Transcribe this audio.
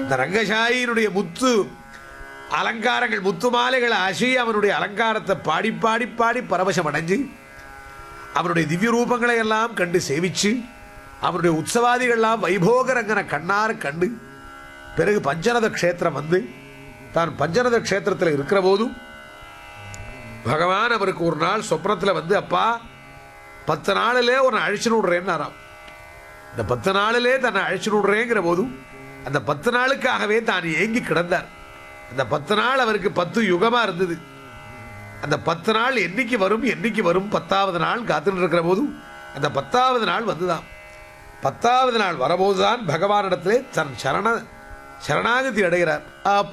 இந்த ரங்கசாயினுடைய முத்து அலங்காரங்கள் முத்து மாலைகள் அசி அவனுடைய அலங்காரத்தை பாடி பாடி பாடி பரவசம் அடைஞ்சு அவருடைய திவ்ய ரூபங்களை எல்லாம் கண்டு சேவிச்சு அவருடைய உற்சவாதிகள்லாம் வைபோக ரங்கனை கண்ணார கண்டு பிறகு பஞ்சரத க்ஷேத்திரம் வந்து தான் பஞ்சரத க்ஷேத்திரத்தில் இருக்கிற போதும் பகவான் அவருக்கு ஒரு நாள் சொப்னத்தில் வந்து அப்பா பத்து நாளிலே உன்னை அழிச்சுன்னு விடுறேன்னாராம் இந்த பத்து நாளிலே தன்னை அழிச்சுன்னு விடுறேங்கிற போதும் அந்த பத்து நாளுக்காகவே தான் ஏங்கி கிடந்தார் அந்த பத்து நாள் அவருக்கு பத்து யுகமா இருந்தது அந்த பத்து நாள் என்னைக்கு வரும் என்னைக்கு வரும் பத்தாவது நாள் காத்துட்டு இருக்கிற போதும் அந்த பத்தாவது நாள் வந்துதான் பத்தாவது நாள் வரபோதுதான் பகவானிடத்திலே தன் சரண சரணாகதி அடைகிறார்